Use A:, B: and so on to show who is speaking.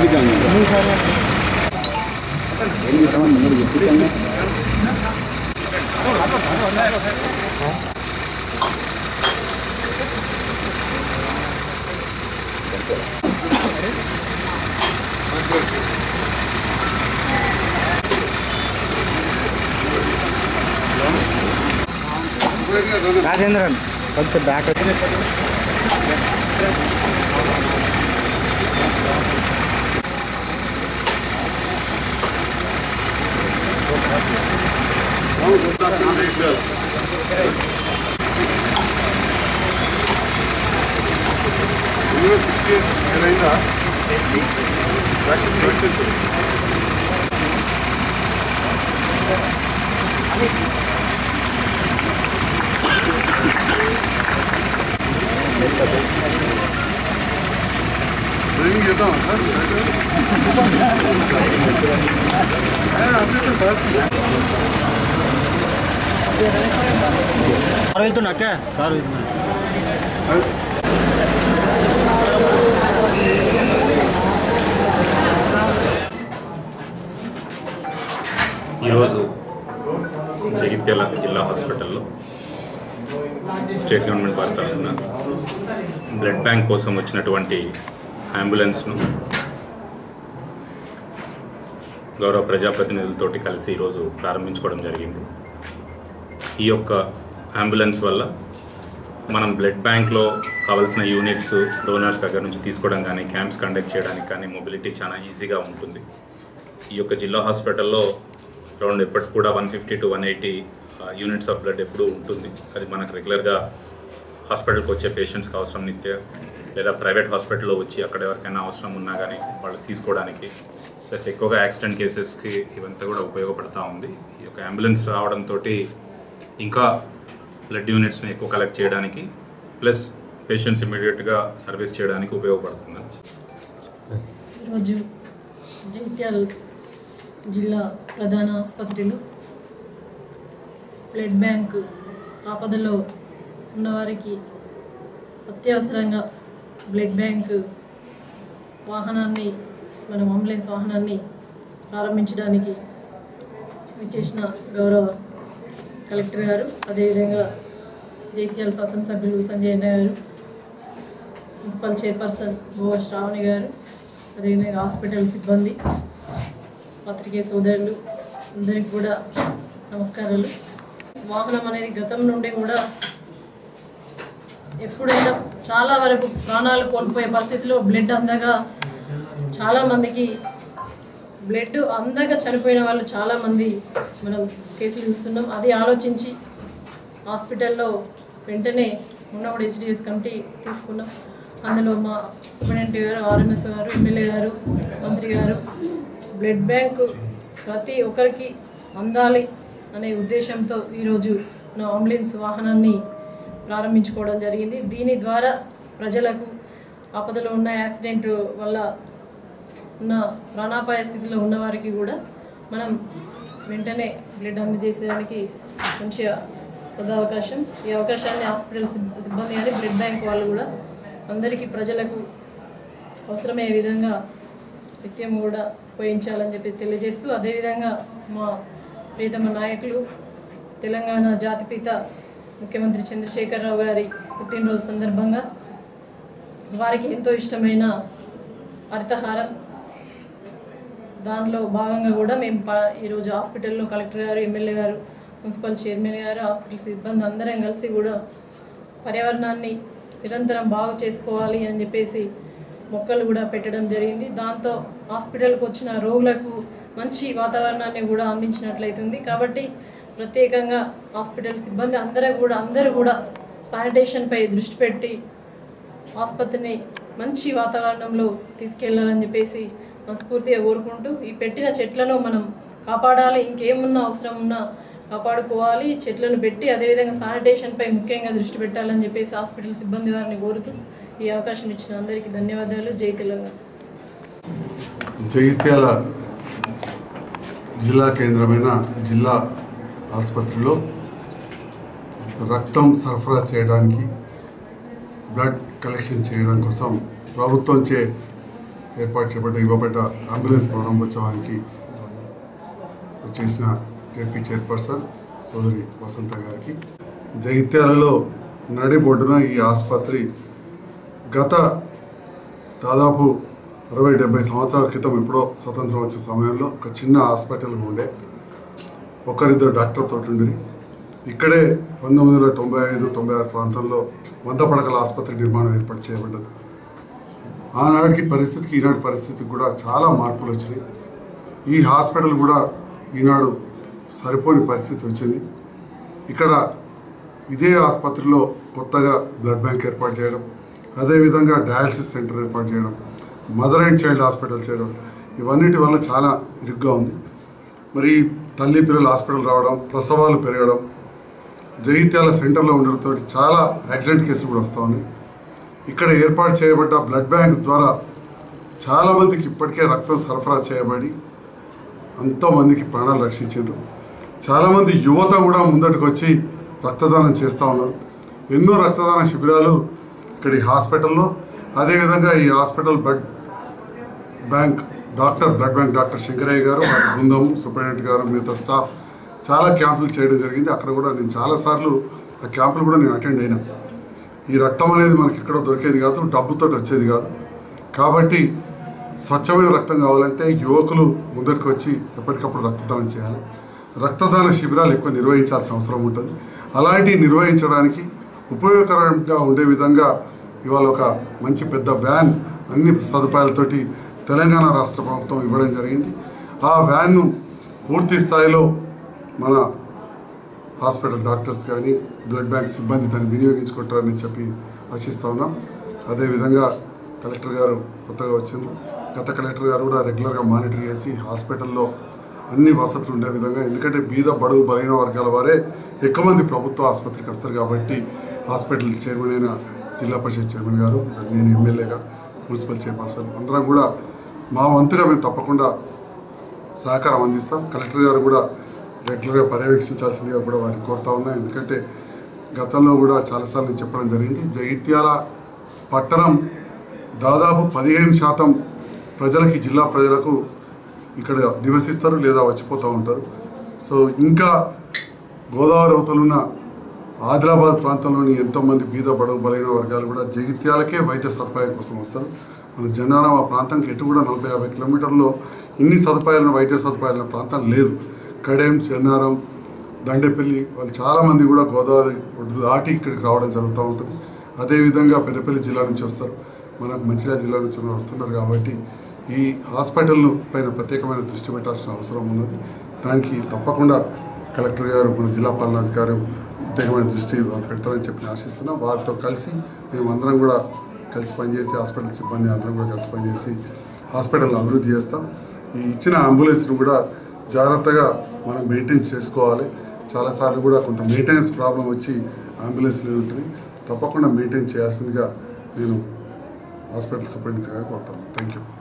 A: రాజేంద్రన్ కొంచెం back
B: training చేద్దామా sir అట్లయితే సార్
A: కారు వెళ్తున్నా అక్క కారు వెళ్తున్నా
C: ఈరోజు జగిత్యాల జిల్లా హాస్పిటల్లో స్టేట్ గవర్నమెంట్ వారి తరఫున బ్లడ్ బ్యాంక్ కోసం వచ్చినటువంటి అంబులెన్స్ను గౌరవ ప్రజాప్రతినిధులతోటి కలిసి ఈరోజు ప్రారంభించుకోవడం జరిగింది ఈ యొక్క అంబులెన్స్ వల్ల మనం బ్లడ్ బ్యాంక్లో కావాల్సిన యూనిట్స్ డోనర్స్ దగ్గర నుంచి తీసుకోవడం కానీ క్యాంప్స్ కండక్ట్ చేయడానికి కానీ మొబిలిటీ చాలా ఈజీగా ఉంటుంది ఈ యొక్క జిల్లా హాస్పిటల్లో అరౌండ్ ఎప్పటికి కూడా one fifty to one eighty units of blood ఎప్పుడూ ఉంటుంది అది మనకు రెగ్యులర్గా హాస్పిటల్కి వచ్చే పేషెంట్స్కి అవసరం నిత్య లేదా ప్రైవేట్ హాస్పిటల్లో వచ్చి అక్కడ ఎవరికైనా అవసరం ఉన్నా కానీ వాళ్ళు తీసుకోవడానికి ప్లస్ ఎక్కువగా యాక్సిడెంట్ కేసెస్కి ఇవంతా కూడా ఉపయోగపడతా ఉంది ఈ యొక్క అంబులెన్స్ రావడంతో ఇంకా బ్లడ్ యూనిట్స్ని ఎక్కువ కలెక్ట్ చేయడానికి ప్లస్ పేషెంట్స్ ఇమీడియట్గా సర్వీస్ చేయడానికి ఉపయోగపడుతుంది
D: ఈరోజు జగిత్యాల జిల్లా ప్రధాన ఆసుపత్రిలో బ్లడ్ బ్యాంక్ ఆపదలో ఉన్నవారికి అత్యవసరంగా బ్లడ్ బ్యాంక్ వాహనాన్ని మనం అంబులెన్స్ వాహనాన్ని ప్రారంభించడానికి విచ్చేసిన గౌరవ కలెక్టర్ గారు అదేవిధంగా జగిత్యాల శాసనసభ్యులు సంజయ్ అన్న గారు మున్సిపల్ చైర్పర్సన్ గోవా శ్రావణి గారు అదేవిధంగా హాస్పిటల్ సిబ్బంది పత్రికే సోదరులు అందరికి కూడా నమస్కారాలు వాహనం అనేది గతం నుండి కూడా ఎప్పుడైనా చాలా వరకు ప్రాణాలు కోల్పోయే పరిస్థితిలో బ్లడ్ అందగా చాలామందికి బ్లడ్ అందగా చనిపోయిన వాళ్ళు చాలామంది మనం కేసులు చూస్తున్నాం అది ఆలోచించి హాస్పిటల్లో వెంటనే ఉన్నప్పుడు హెచ్డిఎస్ కమిటీ తీసుకున్నాం అందులో మా సూపరింటెండెంట్ గారు ఆర్ఎంఎస్ గారు ఎమ్మెల్యే గారు మంత్రి గారు బ్లడ్ బ్యాంకు ప్రతి ఒక్కరికి అందాలి అనే ఉద్దేశంతో ఈరోజు నా అంబులెన్స్ వాహనాన్ని ప్రారంభించుకోవడం జరిగింది దీని ద్వారా ప్రజలకు ఆపదలో ఉన్న యాక్సిడెంట్ వల్ల ఉన్న ప్రాణాపాయ స్థితిలో ఉన్నవారికి కూడా మనం వెంటనే బ్లడ్ అందజేసేదానికి మంచిగా సదావకాశం ఈ అవకాశాన్ని హాస్పిటల్ సిబ్- సిబ్బంది కానీ బ్లడ్ బ్యాంక్ వాళ్ళు కూడా అందరికీ ప్రజలకు అవసరమయ్యే విధంగా నిత్యం కూడా ఉపయోగించాలని చెప్పేసి తెలియజేస్తూ అదేవిధంగా మా ప్రియతమ నాయకులు తెలంగాణ జాతిపిత ముఖ్యమంత్రి చంద్రశేఖరరావు గారి పుట్టినరోజు సందర్భంగా వారికి ఎంతో ఇష్టమైన హరితహారం దానిలో భాగంగా కూడా మేము ప- ఈరోజు హాస్పిటల్లో కలెక్టర్ గారు ఎమ్మెల్యే గారు మున్సిపల్ చైర్మన్ గారు హాస్పిటల్ సిబ్బంది అందరం కలిసి కూడా పర్యావరణాన్ని నిరంతరం బాగు చేసుకోవాలి అని చెప్పేసి మొక్కలు కూడా పెట్టడం జరిగింది దాంతో హాస్పిటల్కి వచ్చిన రోగులకు మంచి వాతావరణాన్ని కూడా అందించినట్లయితుంది కాబట్టి ప్రత్యేకంగా హాస్పిటల్ సిబ్బంది అందరూ కూడా అందరూ కూడా శానిటేషన్పై దృష్టి పెట్టి ఆసుపత్రిని మంచి వాతావరణంలో తీసుకెళ్లాలని చెప్పేసి మనస్ఫూర్తిగా కోరుకుంటూ ఈ పెట్టిన చెట్లను మనం కాపాడాలి ఇంకేమున్నా అవసరం ఉన్నా కాపాడుకోవాలి చెట్లను పెట్టి అదేవిధంగా శానిటేషన్పై ముఖ్యంగా దృష్టి పెట్టాలని చెప్పేసి హాస్పిటల్ సిబ్బంది వారిని కోరుతూ ఈ అవకాశం ఇచ్చిన అందరికీ ధన్యవాదాలు జై తెలంగాణ
B: జగిత్యాల జిల్లా కేంద్రమైన జిల్లా ఆసుపత్రిలో రక్తం సరఫరా చేయడానికి బ్లడ్ కలెక్షన్ చేయడం కోసం ప్రభుత్వంచే ఏర్పాటు చేయబడ్డ ఇవ్వబడ్డ అంబులెన్స్ ప్రారంభోత్సవానికి చేసిన జెడ్పీ చైర్పర్సన్ సోదరి వసంత గారికి జగిత్యాలలో నడిబొడ్డున ఈ ఆసుపత్రి గత దాదాపు అరవై డెబ్బై సంవత్సరాల క్రితం ఎప్పుడో స్వతంత్రం వచ్చే సమయంలో ఒక చిన్న హాస్పిటల్ ఉండే ఒకరిద్దరు డాక్టర్ తోటి ఉండి ఇక్కడే పంతొమ్మిది వందల తొంభై ఐదు తొంభై ఆరు ప్రాంతంలో వంద పడకల ఆసుపత్రి నిర్మాణం ఏర్పాటు చేయబడ్డది ఆనాటికి పరిస్థితికి ఈనాటి పరిస్థితికి కూడా చాలా మార్పులు వచ్చినాయి ఈ హాస్పిటల్ కూడా ఈనాడు సరిపోని పరిస్థితి వచ్చింది ఇక్కడ ఇదే ఆసుపత్రిలో కొత్తగా బ్లడ్ బ్యాంక్ ఏర్పాటు చేయడం అదేవిధంగా డయాలసిస్ సెంటర్ ఏర్పాటు చేయడం మదర్ అండ్ చైల్డ్ హాస్పిటల్ చేయడం ఇవన్నిటి వల్ల చాలా ఇరుగ్గా ఉంది మరి తల్లి పిల్లల హాస్పిటల్ రావడం ప్రసవాలు పెరగడం జగిత్యాల సెంటర్లో ఉండడంతో చాలా యాక్సిడెంట్ కేసులు కూడా వస్తూ ఉన్నాయి ఇక్కడ ఏర్పాటు చేయబడ్డ బ్లడ్ బ్యాంక్ ద్వారా చాలామందికి ఇప్పటికే రక్తం సరఫరా చేయబడి ఎంతోమందికి ప్రాణాలు రక్షించారు చాలామంది యువత కూడా ముందటికి వచ్చి రక్తదానం చేస్తూ ఉన్నారు ఎన్నో రక్తదాన శిబిరాలు ఇక్కడ ఈ హాస్పిటల్లో అదేవిధంగా ఈ hospital blood bank doctor blood bank doctor Shankaraiah గారు వారి బృందం సూపరింటెండెంట్ గారు మిగతా స్టాఫ్ చాలా క్యాంపులు చేయడం జరిగింది అక్కడ కూడా నేను చాలాసార్లు ఆ క్యాంపులు కూడా నేను అటెండ్ అయినా ఈ రక్తం అనేది మనకి ఎక్కడ దొరికేది కాదు డబ్బుతో వచ్చేది కాదు కాబట్టి స్వచ్ఛమైన రక్తం కావాలంటే యువకులు ముందరికి వచ్చి ఎప్పటికప్పుడు రక్తదానం చేయాలి రక్తదాన శిబిరాలు ఎక్కువ నిర్వహించాల్సిన అవసరం ఉంటుంది అలాంటి నిర్వహించడానికి ఉపయోగకరంగా ఉండే విధంగా ఇవాళ ఒక మంచి పెద్ద వ్యాన్ అన్ని సదుపాయాలతోటి తెలంగాణ రాష్ట్ర ప్రభుత్వం ఇవ్వడం జరిగింది ఆ వ్యాన్ను పూర్తి స్థాయిలో మన హాస్పిటల్ డాక్టర్స్ కానీ బ్లడ్ బ్యాంక్ సిబ్బంది దాన్ని వినియోగించుకుంటారని చెప్పి ఆశిస్తా ఉన్నాం అదేవిధంగా కలెక్టర్ గారు కొత్తగా వచ్చిండ్రు గత కలెక్టర్ గారు కూడా రెగ్యులర్గా మానిటర్ చేసి హాస్పిటల్లో అన్ని వసతులు ఉండే విధంగా ఎందుకంటే బీద బడుగు బలహీన వర్గాల వారే ఎక్కువ మంది ప్రభుత్వ ఆసుపత్రికి వస్తారు కాబట్టి హాస్పిటల్ చైర్మన్ అయిన జిల్లా పరిషత్ చైర్మన్ గారు నేను ఎమ్మెల్యేగా మున్సిపల్ చైర్పర్సన్ అందరం కూడా మా వంతుగా మేము తప్పకుండా సహకారం అందిస్తాం కలెక్టర్ గారు కూడా రెగ్యులర్గా పర్యవేక్షించాల్సిందిగా కూడా వారిని కోరుతా ఉన్నా ఎందుకంటే గతంలో కూడా చాలాసార్లు నేను చెప్పడం జరిగింది జగిత్యాల పట్టణం దాదాపు పదిహేను శాతం ప్రజలకి జిల్లా ప్రజలకు ఇక్కడ నివసిస్తారు లేదా వచ్చిపోతూ ఉంటారు సో ఇంకా గోదావరి అవతలున్న ఆదిలాబాద్ ప్రాంతంలోని ఎంతోమంది బీద బడుగు బలైన వర్గాలు కూడా జగిత్యాలకే వైద్య సదుపాయం కోసం వస్తారు మన జనారం ఆ ప్రాంతంకి ఎటు కూడా నలభై యాభై కిలోమీటర్లో ఇన్ని సదుపాయాలను వైద్య సదుపాయాల ప్రాంతం లేదు కడెం చెన్నారం దండేపల్లి వాళ్ళు చాలామంది కూడా గోదావరి ఒడ్డు దాటి ఇక్కడికి రావడం జరుగుతూ ఉంటుంది అదేవిధంగా పెద్దపల్లి జిల్లా నుంచి వస్తారు మనకు మంచిర్యాల జిల్లా నుంచి వస్తున్నారు కాబట్టి ఈ హాస్పిటల్ పైన ప్రత్యేకమైన దృష్టి పెట్టాల్సిన అవసరం ఉన్నది దానికి తప్పకుండా కలెక్టర్ గారు మన జిల్లా పాలనాధికారి ప్రత్యేకమైన దృష్టి వారు పెడతారని చెప్పి నేను ఆశిస్తున్నాం వారితో కలిసి మేము అందరం కూడా కలిసి పనిచేసి హాస్పిటల్ సిబ్బంది అందరం కూడా కలిసి పనిచేసి హాస్పిటల్ అభివృద్ధి చేస్తాం ఈ ఇచ్చిన అంబులెన్స్ను కూడా జాగ్రత్తగా మనం మెయింటైన్ చేసుకోవాలి చాలాసార్లు కూడా కొంత మెయింటెనెన్స్ ప్రాబ్లం వచ్చి అంబులెన్స్లు ఉంటుంది తప్పకుండా మెయింటైన్ చేయాల్సిందిగా నేను హాస్పిటల్ సూపరింటెండెంట్ గారికి కోరుతాను థ్యాంక్ యూ